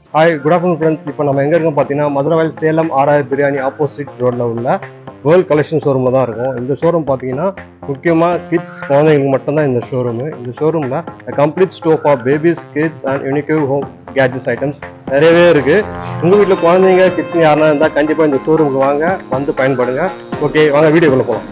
Hi good afternoon friends இப்போ நம்ம எங்கே இருக்கோம் பார்த்தீங்கன்னா மதுரவாயில் சேலம் ஆர்ஆர் பிரியாணி ஆப்போசிட் ரோட்டில் உள்ள வேர்ல்ட் கலெக்ஷன் ஷோரூமில் தான் இருக்கும் இந்த ஷோரூம் பார்த்தீங்கன்னா முக்கியமாக கிட்ஸ் குழந்தைங்களுக்கு மட்டும்தான் இந்த ஷோரூமு இந்த ஷோரூமில் complete store for babies kids and unique home gadgets items நிறையவே இருக்குது உங்கள் வீட்டில் குழந்தைங்க கிட்ஸ் யாருனா இருந்தால் கண்டிப்பாக இந்த ஷோரூமுக்கு வாங்க வந்து பயன்படுங்க ஓகே வாங்க வீடியோக்குள்ளே போகலாம்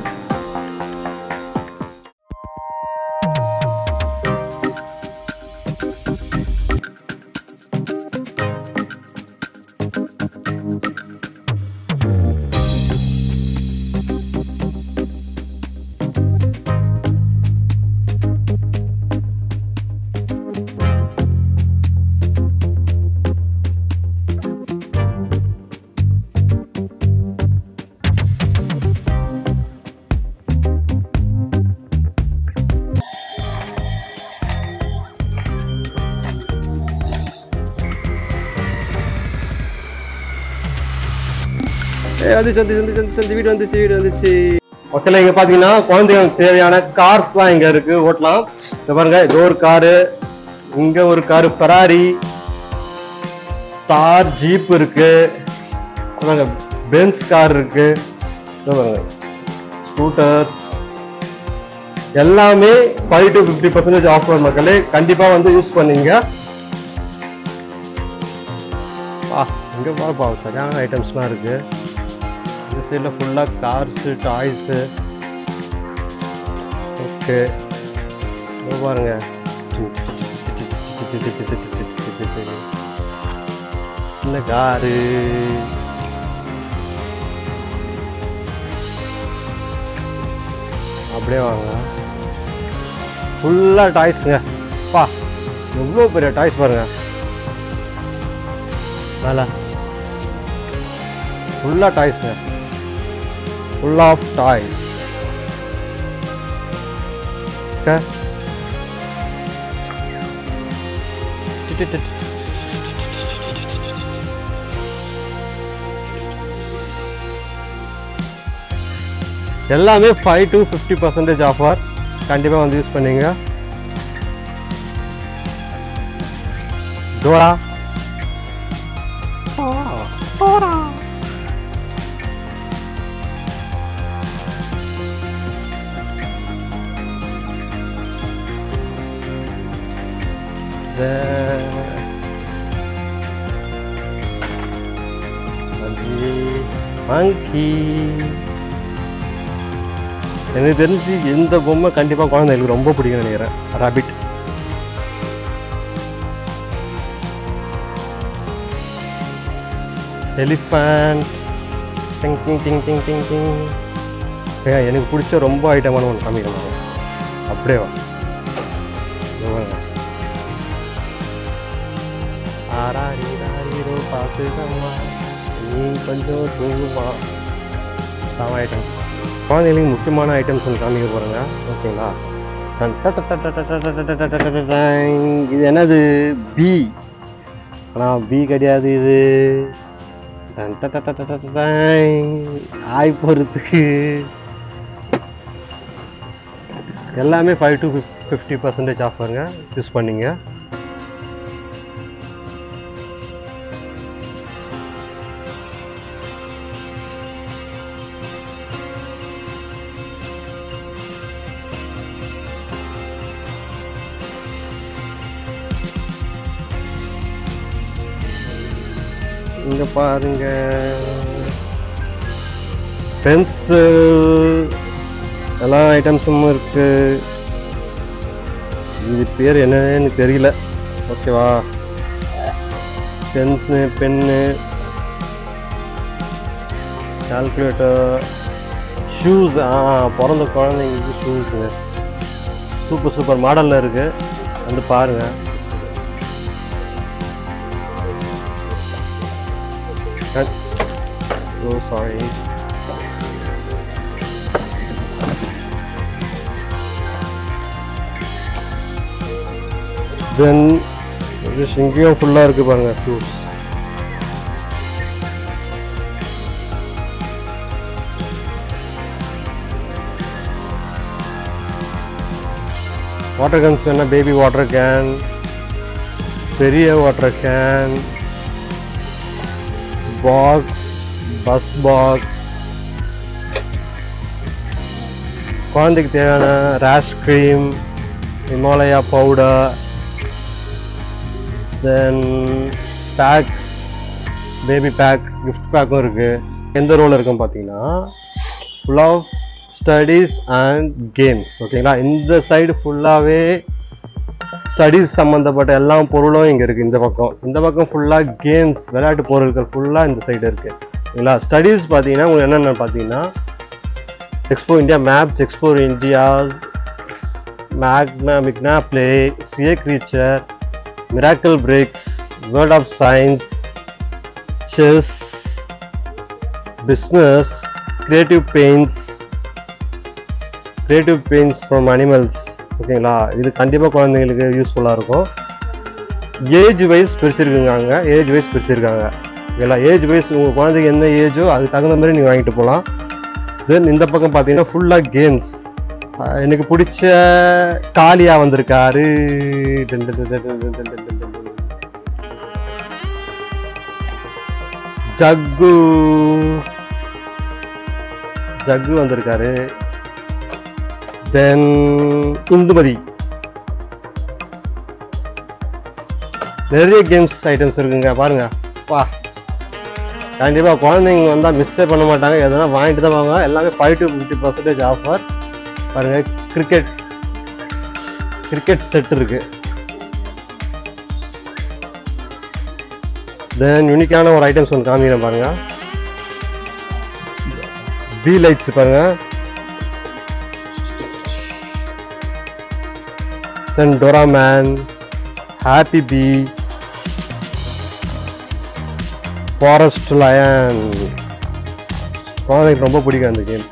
ஏ வந்துச்சு வந்துச்சு வந்துச்சு வந்துச்சு வந்துச்சு, வீடு வந்துச்சு வீடு வந்துச்சு மக்களே இங்க பாத்தீங்கன்னா குழந்தைங்களுக்கு தேவையான கார்ஸ்லாம் இங்க இருக்கு ஓட்டலாம் இங்க பாருங்க இது ஒரு காரு இங்க ஒரு காரு ஃபெராரி தார் ஜீப் இருக்கு இங்க பாருங்க பென்ஸ் கார் இருக்கு இங்க பாருங்க ஸ்கூட்டர்ஸ் எல்லாமே five to fifty percentage offer மக்களே கண்டிப்பா வந்து யூஸ் பண்ணீங்க ஆ இங்க பாருப்பா சரியான ஐட்டம்ஸ்லாம் இருக்கு இந்த சைடில் ஃபுல்லாக கார்ஸு டாய்ஸு ஓகே பாருங்க சின்ன காரு அப்படியே வாங்க ஃபுல்லாக டாய்ஸுங்க பா எவ்வளோ பெரிய டாய்ஸ் பாருங்க மேலே ஃபுல்லாக டாய்ஸுங்க full of toys. Okay. எல்லாமே five to fifty percentage offer கண்டிப்பாக வந்து யூஸ் பண்ணீங்க டோரா டோரா மங்கி எனக்கு தெரிஞ்சு இந்த பொம்மை கண்டிப்பாக குழந்தைங்களுக்கு ரொம்ப பிடிக்கும்னு நினைக்கிறேன் ராபிட் எலிஃபண்ட் டிங் டிங் டிங் டிங் டிங் டிங் ஏங்க, எனக்கு பிடிச்ச ரொம்ப ஐட்டமான ஒன்று காமிக்கலாம் அப்படியே வா இதோ பாருங்க. ஆராரிராரிரோ பார்த்துக்கம்மா நீ கொஞ்சம் தூங்குமா சாம ஐட்டம் குழந்தைங்களுக்கு முக்கியமான ஐட்டம்ஸ் ஒன்று காமிக்க போகிறேங்க ஓகேங்களா டன் ட ட ட ட ட ட ட ட ட ட ட ட டைங். இது என்னது பி ஆனால் பி கிடையாது இது டன் ட ட ட ட ட ட டைங். ஆய் போகிறதுக்கு எல்லாமே ஃபைவ் டு ஃபிஃப்டி பர்சன்டேஜ் ஆஃபருங்க யூஸ் பண்ணிங்க இங்க பாருங்க பென்சில் எல்லா ஐட்டம்ஸும் இருக்கு இது பேர் என்னன்னு தெரியல ஓகேவா பென்ஸு பென்னு கால்குலேட்டர் ஷூஸ் ஆ பிறந்த குழந்தைங்களுக்கு ஷூஸுங்க சூப்பர் சூப்பர் மாடலில் இருக்கு வந்து பாருங்க ஓ சாரி தென் இங்கேயும் ஃபுல்லாக இருக்கு பாருங்க ஷூஸ் வாட்டர் கேன்ஸ் வேணால் பேபி வாட்டர் கேன் பெரிய water can box bus box குழந்தைக்கு தேவையான rash cream Himalaya powder then pack baby pack gift பேக்கும் இருக்குது எந்த ரோல் இருக்குன்னு பார்த்தீங்கன்னா full of studies and games ஓகேங்களா இந்த சைடு ஃபுல்லாகவே ஸ்டடீஸ் சம்மந்தப்பட்ட எல்லா பொருளும் இங்கே இருக்குது இந்த பக்கம் இந்த பக்கம் ஃபுல்லாக கேம்ஸ் விளையாட்டு பொருட்கள் ஃபுல்லாக இந்த சைடு இருக்குது ஓகேங்களா ஸ்டடீஸ் பார்த்தீங்கன்னா உங்களுக்கு என்னென்ன பார்த்தீங்கன்னா expo India maps expo India மேக்னா மிக்னா பிளே சிஏ creature miracle bricks word of science chess business creative paints creative paints from animals ஓகேங்களா இது கண்டிப்பாக குழந்தைங்களுக்கு யூஸ்ஃபுல்லாக இருக்கும் ஏஜ் வைஸ் பிரிச்சிருக்குங்க அங்கே ஏஜ் வைஸ் பிரிச்சிருக்காங்க ஓகேங்களா ஏஜ் வைஸ் உங்கள் குழந்தைக்கு என்ன ஏஜோ அதுக்கு தகுந்த மாதிரி நீங்கள் வாங்கிட்டு போகலாம் தென் இந்த பக்கம் பார்த்தீங்கன்னா ஃபுல்லாக கேம்ஸ் எனக்கு பிடிச்ச காளியா வந்திருக்காரு டன் டன் டன் டன் டன் டன் டன் டன் டன் டன். ஜக்கு ஜக்கு வந்திருக்காரு தென் இந்துமதி நிறைய கேம்ஸ் ஐட்டம்ஸ் இருக்குங்க பாருங்க வா கண்டிப்பாக குழந்தைங்க வந்தால் மிஸ்ஸே பண்ண மாட்டாங்க எதனா வாங்கிட்டு தான் வாங்க எல்லாமே five to fifty percentage offer பாருங்க கிரிக்கெட் கிரிக்கெட் செட் இருக்கு தென் யூனிக்கான ஒரு ஐட்டம்ஸ் ஒன்று காமிக்கிறேன் பாருங்க பி லைட்ஸ் பாருங்க தென் டொராமேன் ஹாப்பி பி ஃபாரஸ்ட் லயன் குழந்தைக்கு ரொம்ப பிடிக்கும் அந்த கேம்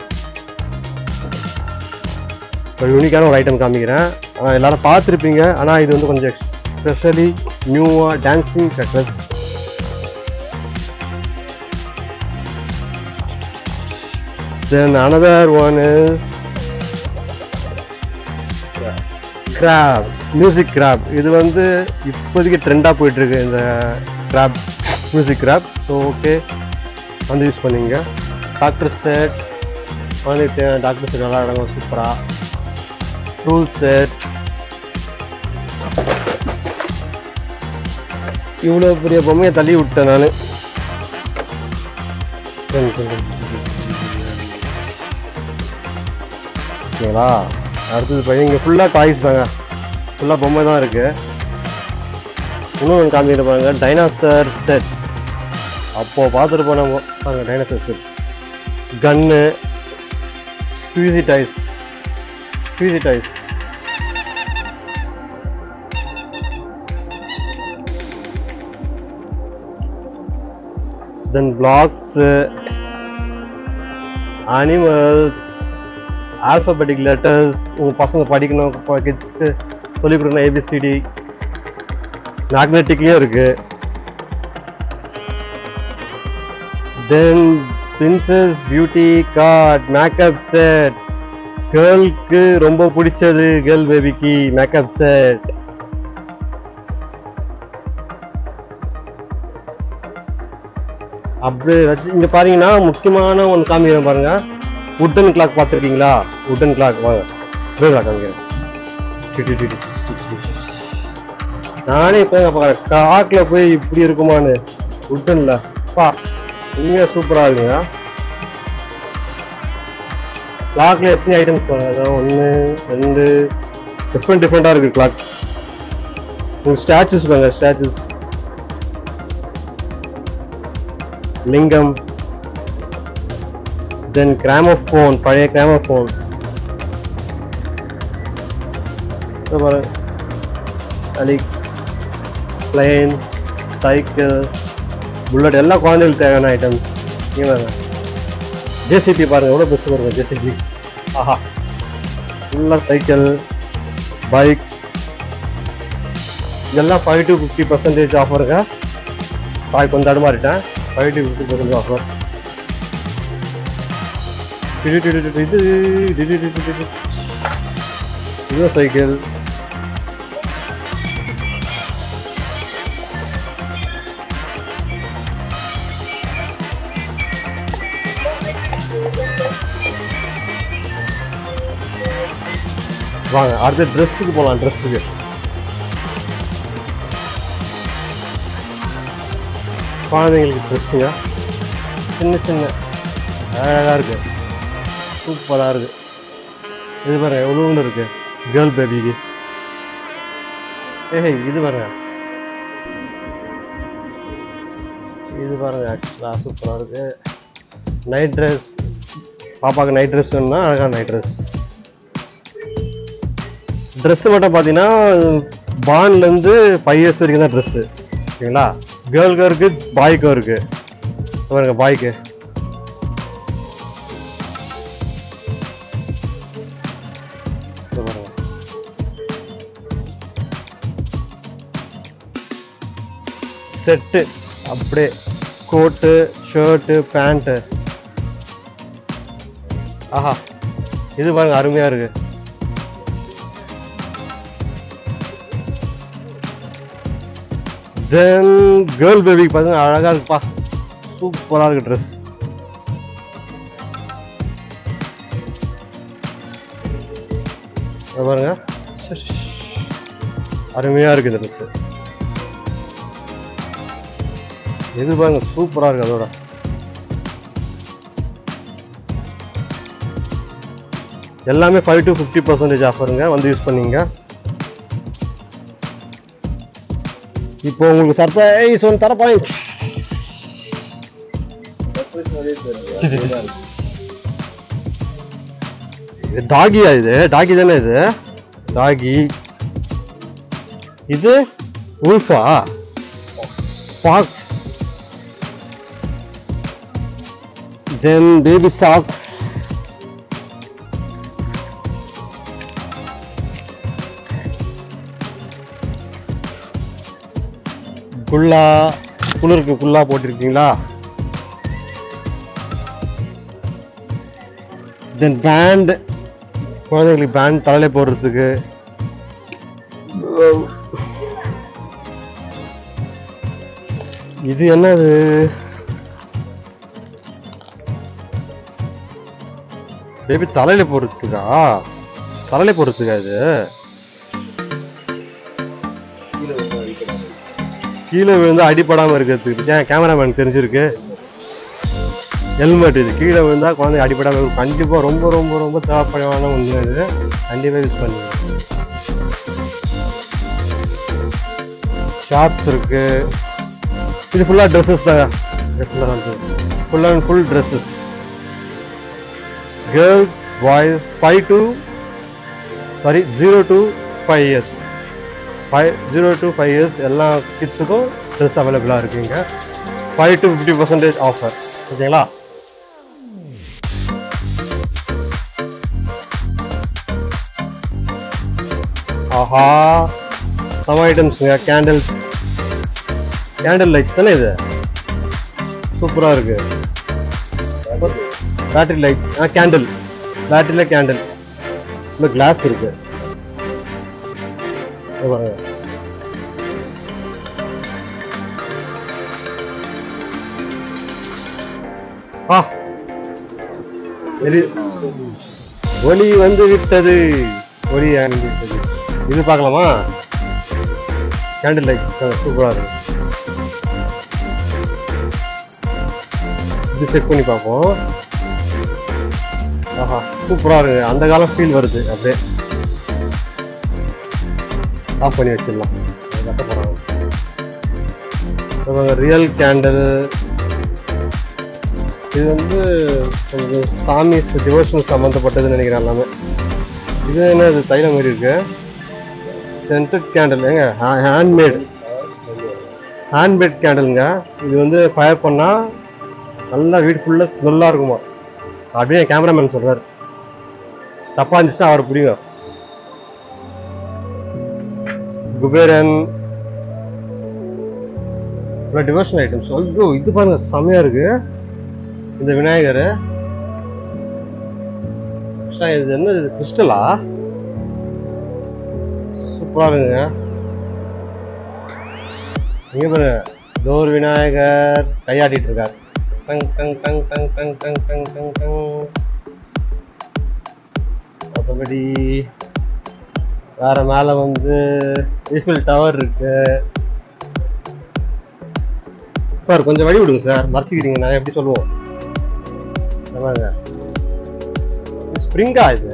ஒரு யூனிக்கான ஒரு ஐட்டம் காமிக்கிறேன் ஆனால் எல்லாரும் பார்த்துருப்பீங்க ஆனால் இது வந்து கொஞ்சம் ஸ்பெஷலி நியூவாக dancing cactus then another one is crab music crab இது வந்து இப்போதைக்கு ட்ரெண்டாக போயிட்டுருக்கு இந்த crab music crab so okay வந்து யூஸ் பண்ணிங்க டாக்டர் செட் குழந்தைக்கு டாக்டர் செட் நல்லா இடங்க சூப்பராக ரூல் செட் இவ்வளோ பெரிய பொம்மையை தள்ளி விட்டேன் நான் ஓகேங்களா அடுத்தது பையன் இங்கே ஃபுல்லாக டாய்ஸ் தாங்க ஃபுல்லாக பொம்மை தான் இருக்குது இன்னொன்று காமிக்கிட்டு பாருங்க டைனாசர் செட் அப்போது பார்த்துட்டு போன பாருங்க dinosaur set gun squishy dice squishy dice then blocks animals alphabetic letters உங்கள் பசங்க படிக்கணும் கிட்ஸ்க்கு சொல்லிக் கொடுக்கணும் ஏபிசிடி மேக்னெட்டிக்லேயும் இருக்கு then princess beauty card makeup set கேர்ளுக்கு ரொம்ப பிடிச்சது கேர்ள் பேபிக்கு மேக்கப் செட் அப்படி வச்சு இங்க பாத்தீங்கன்னா முக்கியமான ஒன்று காமிக்கிறேன் பாருங்க உட்டன் கிளாக் பார்த்துருக்கீங்களா உட்டன் கிளாக் வாங்க கிளாக் காமிக்கிறேன் டி, டி, டி, டி, டி, டி, டி. நானே இப்போ பார்க்குறேன் காட்டுல போய் இப்படி இருக்குமான்னு உட்டன்ல பா இங்க சூப்பரா இருக்குங்க கிளாக்ல எத்தனை ஐட்டம்ஸ் பாருங்க ஒன்று ரெண்டு டிஃப்ரெண்ட் டிஃப்ரெண்டாக இருக்கு கிளாக் உங்க ஸ்டாச்சுஸ் பாருங்க ஸ்டாச்சுஸ் லிங்கம் தென் கிராமோஃபோன் பழைய கிராமோஃபோன் பாருங்க அலிக் பிளேன் சைக்கிள் புல்லட் எல்லா குழந்தைகளுக்கு தேவையான ஐட்டம்ஸ் இங்கே ஜேசிபி பாருங்க எவ்வளோ பெஸ்ட் பாருங்க ஜேசிபி ஆஹா ஃபுல்லாக சைக்கிள் பைக்ஸ் இதெல்லாம் ஃபைவ் டு ஃபிஃப்டி பர்சன்டேஜ் ஆஃபருங்க பாய் கொஞ்சம் தடுமாறிட்டேன் five to fifty percentage offer இது இது இது இது இது இது இதுவும் சைக்கிள் வாங்க அடுத்து ட்ரெஸ்ஸுக்கு போகலாம் ட்ரெஸ்ஸுக்கு குழந்தைங்களுக்கு ட்ரெஸ்ஸுங்க சின்ன சின்ன அழகாக இருக்கு சூப்பராக இருக்கு இது பாருங்க எவ்வளோ ஒன்று இருக்கு கேர்ள் பேபிக்கு ஏய் இது பாருங்க இது பாருங்க ஆக்சுவலாக சூப்பராக இருக்கு நைட் ட்ரெஸ் பாப்பாவுக்கு நைட் ட்ரெஸ் வேணும்னா அழகான நைட் ட்ரெஸ் ட்ரெஸ்ஸு மட்டும் பார்த்தீங்கன்னா பான்லேருந்து ஃபைவ் இயர்ஸ் வரைக்கும் தான் ட்ரெஸ்ஸு ஓகேங்களா கேர்ளுக்கும் இருக்குது பாய்க்கும் இருக்குது பாருங்க பாய்க்கு இதோ பாருங்க செட்டு அப்படியே கோட்டு ஷர்ட்டு பேண்ட்டு ஆஹா இது பாருங்க அருமையா இருக்கு தென் கேர்ள் பேபிக்கு பாருங்க அழகா இருக்குப்பா சூப்பரா இருக்கு ட்ரெஸ் பாருங்க அருமையா இருக்கு இந்த ட்ரெஸ் இது பாருங்க சூப்பரா இருக்கு அதோட எல்லாமே ஃபைவ் டு ஃபிஃப்டி பர்சன்டேஜ் ஆஃபருங்க வந்து யூஸ் பண்ணீங்க இப்போ உங்களுக்கு சர்ப்ரைஸ் ஒன்று தர பாயிண்ட் இது டாகியா இது டாகி தானே இது டாகி இது உல்ஃபா ஃபாக்ஸ் தென் பேபி சாக்ஸ் குல்லா குளிருக்கு குல்லா போட்டிருக்கீங்களா தென் பேண்ட் குழந்தைங்களுக்கு பேண்ட் தலையில போடுறதுக்கு இது என்னது பேபி தலையில போடுறதுக்கா தலையில போடுறதுக்கா இது கீழே விழுந்து அடிபடாம இருக்கிறதுக்கு ஏன் கேமராமேன் தெரிஞ்சிருக்கு ஹெல்மெட் இது கீழே விழுந்தா குழந்தை அடிபடாம இருக்கும் கண்டிப்பா ரொம்ப ரொம்ப ரொம்ப தேவைப்படமான ஒன்று இது கண்டிப்பா யூஸ் பண்ணுங்க ஷார்ட்ஸ் இருக்கு இது ஃபுல்லா ட்ரெஸ்ஸஸ் தான் full and full dresses girls boys five to sorry zero to five years five zero to five years எல்லா கிட்ஸுக்கும் ட்ரெஸ் அவைலபிளாக இருக்குங்க five to fifty percentage offer ஓகேங்களா ஆஹா சம ஐட்டம்ஸுங்க கேண்டில்ஸ் கேண்டில் லைட்ஸ் தானே இது சூப்பராக இருக்கு பேட்டரி லைட் ஆ கேண்டில் பேட்டரியில் கேண்டில் இந்த கிளாஸ் இருக்கு இங்க பாருங்க ஆ எரி- ஒளி வந்து விட்டது ஒளி வந்து விட்டது இது பார்க்கலாமா கேண்டில் லைட் சூப்பரா இருக்கு இது செக் பண்ணி பார்ப்போம் ஆஹா சூப்பரா இருக்கு அந்த காலம் ஃபீல் வருது அப்படியே ஆஃப் பண்ணி வச்சிடலாம் அது கட்ட போகிறாங்க ரியல் கேண்டில் இது வந்து கொஞ்சம் சாமி டிவோஷனல் சம்மந்தப்பட்டதுன்னு நினைக்கிறேன் எல்லாமே இது என்ன இது தைலம் மாதிரி இருக்கு சென்டட் கேண்டில் ஏங்க ஹேண்ட்மேட் ஹேண்ட்மேட் கேண்டிலுங்க இது வந்து ஃபயர் பண்ணால் நல்லா வீடு ஃபுல்லாக ஸ்மெல்லாக இருக்குமா அப்படியே கேமராமேன் சொல்கிறார் தப்பாக இருந்துச்சுன்னா அவர் பிடிங்க குபேரன் டிவோஷனல் ஐட்டம்ஸ் ஐயோ இது பாருங்க செமையா இருக்கு இந்த விநாயகர் கிருஷ்ணா, இது என்ன இது கிறிஸ்டலா சூப்பரா இருக்குங்க இங்க பாருங்க டோர் விநாயகர் கையாட்டிட்டு இருக்காரு டங் டங் டங் டங் டங் டங் டங் டங் டங் மற்றபடி வேற மேல வந்து ஈஃபில் டவர் இருக்கு சார் கொஞ்சம் வழி விடுங்க சார் மறைச்சிக்கிறீங்க நான் எப்படி சொல்லுவோம் ஆமாங்க ஸ்ப்ரிங்கா இது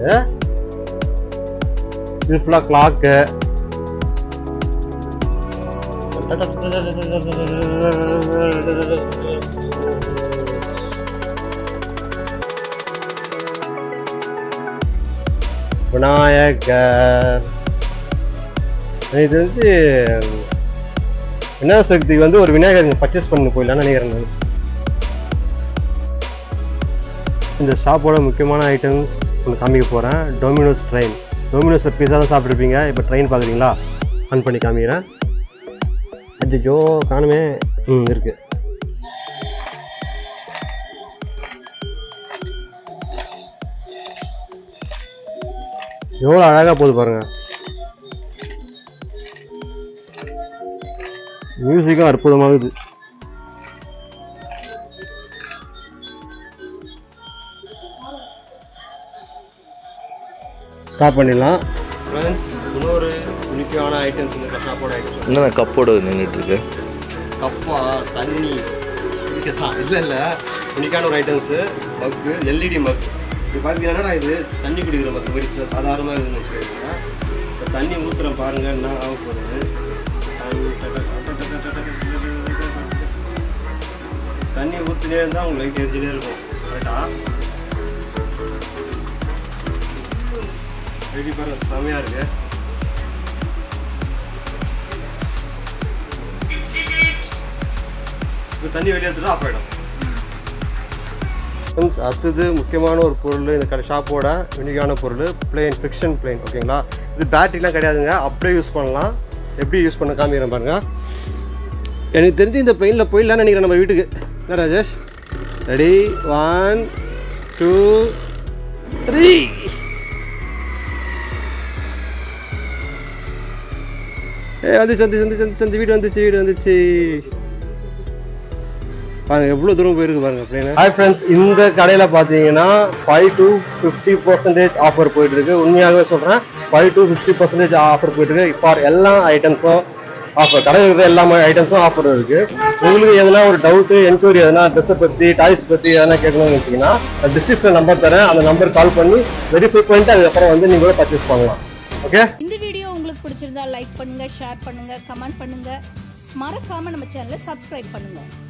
இது ஃபுல்லாக கிளாக்கு விநாயகர் இது வந்து விநாயகர் சதுர்த்திக்கு வந்து ஒரு விநாயகர் பர்ச்சேஸ் பண்ணி போயிடலாம்னு நினைக்கிறேன் நான் இந்த ஷாப்போட முக்கியமான ஐட்டம்ஸ் ஒன்று காமிக்க போகிறேன் டொமினோஸ் ட்ரெயின் டொமினோஸில் பிஸா தான் சாப்பிட்ருப்பீங்க இப்போ ட்ரெயின் பார்க்குறீங்களா ஆன் பண்ணி காமிக்கிறேன் அஜ்ஜோ காணுமே ம் இருக்கு எவ்வளோ அழகாக போகுது பாருங்க மியூசிக்கும் அற்புதமாகுது ஸ்டாப் பண்ணிடலாம் ஃப்ரெண்ட்ஸ் இன்னொரு முக்கியமான ஐட்டம்ஸ் இந்த ஷாப்போட ஐட்டம்ஸ் என்ன கப்போடு நின்றுட்டு இருக்கு கப்பா தண்ணி குடிக்கலாம் இல்லை இல்லை யூனிக்கான ஒரு ஐட்டம்ஸு மக்கு எல்இடி மக் இது பார்த்தீங்கன்னா இது தண்ணி குடிக்கிற மக்கு மாதிரி சாதாரணமாக இருக்குன்னு வச்சுக்கோங்க இப்போ தண்ணி ஊற்றுறேன் பாருங்க என்ன ஆக போகுது தண்ணி ஊற்றினே இருந்தால் உங்களுக்கு லைட் எரிஞ்சிட்டே இருக்கும் கரெக்டாக ரெடி பாருங்க செமையாக இருக்கு இப்போ தண்ணி வெளியே எடுத்துட்டு ஆஃப் ஆகிடும் ஃப்ரெண்ட்ஸ் அடுத்தது முக்கியமான ஒரு பொருள் இந்த கடை ஷாப்போட யூனிக்கான பொருள் பிளேன் ஃபிக்ஷன் பிளேன் ஓகேங்களா இது பேட்டரிலாம் கிடையாதுங்க அப்படியே யூஸ் பண்ணலாம் எப்படி யூஸ் பண்ண காமிக்கிறேன் பாருங்க எனக்கு தெரிஞ்சு இந்த பிளெயினில் போயிடலாம்னு நினைக்கிறேன் நம்ம வீட்டுக்கு என்ன Rajesh ready one two three ஏ வந்துச்சு வந்துச்சு வந்துச்சு வந்துச்சு வந்துச்சு வீடு வந்துச்சு வீடு வந்துச்சு பாருங்க எவ்வளோ தூரம் போயிருக்கு பாருங்க பிளேன் ஹாய் ஃப்ரெண்ட்ஸ் இந்த கடையில் பார்த்தீங்கன்னா five to fifty percentage offer போயிட்டு இருக்கு உண்மையாகவே சொல்கிறேன் five to fifty percentage offer போயிட்டு இருக்கு இப்போ எல்லா ஐட்டம்ஸும் ஆஃபர் கடையில் இருக்கிற எல்லா ஐட்டம்ஸும் ஆஃபர் இருக்கு உங்களுக்கு எதனா ஒரு டவுட்டு என்கொயரி எதனா ட்ரெஸ்ஸை பற்றி டாய்ஸ் பற்றி எதனா கேட்கணும்னு வச்சிங்கன்னா டிஸ்கிரிப்ஷன் நம்பர் தரேன் அந்த நம்பர் கால் பண்ணி வெரிஃபை பண்ணிட்டு அதுக்கப்புறம் வந்து நீங்கள் கூட பர்ச்சேஸ் பண்ணலாம் ஓகே இந்த வீடியோ உங்களுக்கு பிடிச்சிருந்தா லைக் பண்ணுங்க ஷேர் பண்ணுங்க கமெண்ட் பண்ணுங்க மறக்காம நம்ம சேனலை சப்ஸ்கிரைப் பண்ணுங்க